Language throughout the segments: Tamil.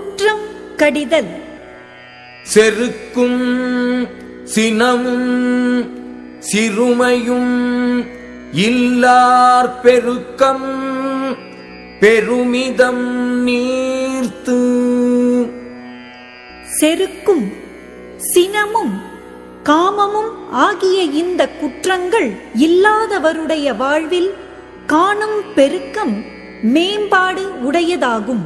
குற்றம் கடிதல் செருக்கும் சினமும் சிறுமையும் இல்லார் பெருக்கம் பெருமிதம் நீர்த்து செருக்கும் சினமும் காமமும் ஆகிய இந்த குற்றங்கள் இல்லாதவருடைய வாழ்வில் காணும் பெருக்கம் மேம்பாடு உடையதாகும்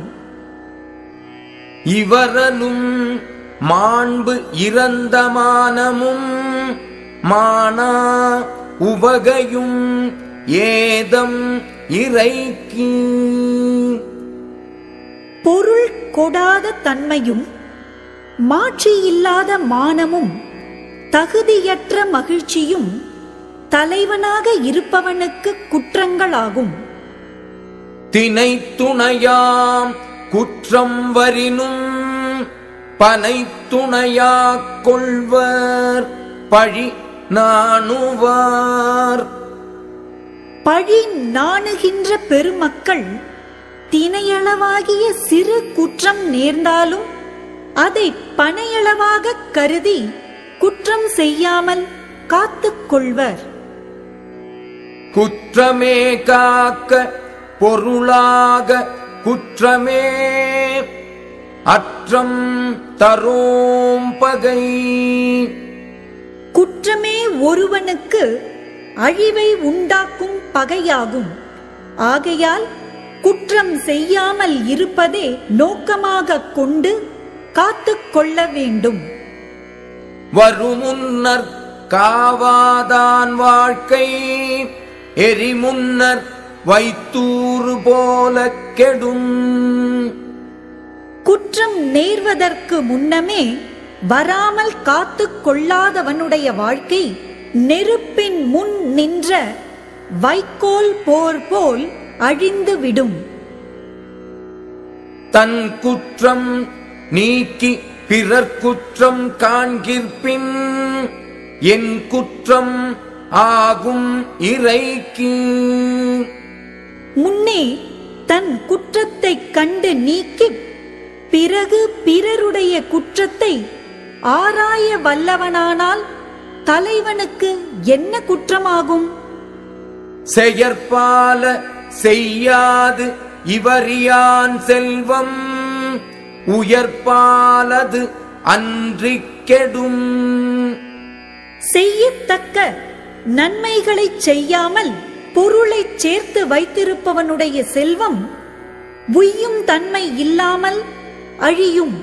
இவரலும் மாண்பு இறந்த மானமும் மானா உவகையும் ஏதம் இறைக்கு பொருள் கொடாத தன்மையும் மாட்சியில்லாத மானமும் தகுதியற்ற மகிழ்ச்சியும் தலைவனாக இருப்பவனுக்கு குற்றங்களாகும் தினை துணையாம் குற்றம் வரினும் பனை துணையாக் கொள்வர் பழி நாணுவார் பழி நாணுகின்ற பெருமக்கள் தினையளவாகிய சிறு குற்றம் நேர்ந்தாலும் அதை பனையளவாக கருதி குற்றம் செய்யாமல் காத்துக் கொள்வர் குற்றமே காக்க பொருளாக குற்றமே அற்றம் தரோம் பகை குற்றமே ஒருவனுக்கு அழிவை உண்டாக்கும் பகையாகும் ஆகையால் குற்றம் செய்யாமல் இருப்பதே நோக்கமாக கொண்டு காத்துக் கொள்ள வேண்டும் வருமுன்னர் காவாதான் வாழ்க்கை எரிமுன்னர் வைத்தூறு போல கெடும் குற்றம் நேர்வதற்கு முன்னமே வராமல் காத்துக் கொள்ளாதவனுடைய வாழ்க்கை நெருப்பின் முன் நின்ற வைக்கோல் போர் போல் அழிந்து விடும் தன் குற்றம் நீக்கி பிறர் குற்றம் காண்கிற்பின் என் குற்றம் ஆகும் இறைக்கு முன்னே தன் குற்றத்தைக் கண்டு நீக்கி பிறகு பிறருடைய குற்றத்தை ஆராய வல்லவனானால் தலைவனுக்கு என்ன குற்றமாகும் செயற்பால செய்யாது இவரியான் செல்வம் உயர்பாலது அன்றிக் கெடும் செய்யத்தக்க நன்மைகளைச் செய்யாமல் பொருளைச் சேர்த்து வைத்திருப்பவனுடைய செல்வம் உய்யும் தன்மை இல்லாமல் அழியும்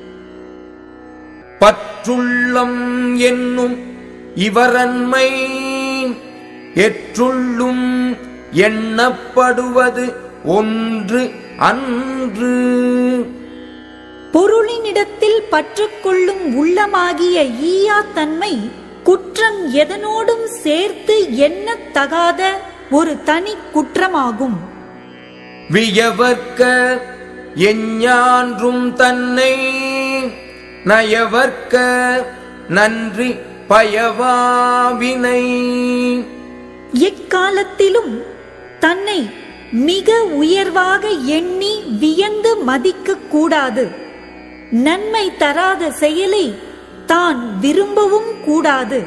பற்றுள்ளம் என்னும் இவரன்மை எற்றுள்ளும் எண்ணப்படுவது ஒன்று அன்று பொருளினிடத்தில் பற்றுக்கொள்ளும் உள்ளமாகிய ஈயா தன்மை குற்றம் எதனோடும் சேர்த்து எண்ணத்தகாத ஒரு தனி குற்றமாகும் வியவர்க்க எஞ்ஞான்றும் தன்னை நயவர்க்க நன்றி பயவாவினை எக்காலத்திலும் தன்னை மிக உயர்வாக எண்ணி வியந்து மதிக்க கூடாது நன்மை தராத செயலை தான் விரும்பவும் கூடாது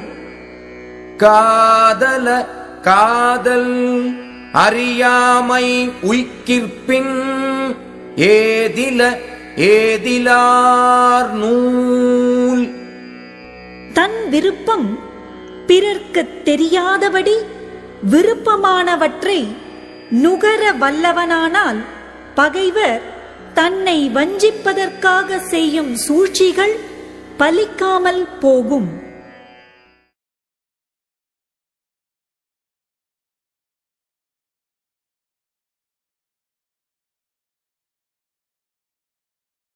காதல காதல் அறியாமை உய்கிற்பின் ஏதில ஏதிலார் நூல் தன் விருப்பம் பிறர்க்குத் தெரியாதபடி விருப்பமானவற்றை நுகர வல்லவனானால் பகைவர் தன்னை வஞ்சிப்பதற்காக செய்யும் சூழ்ச்சிகள் பலிக்காமல் போகும்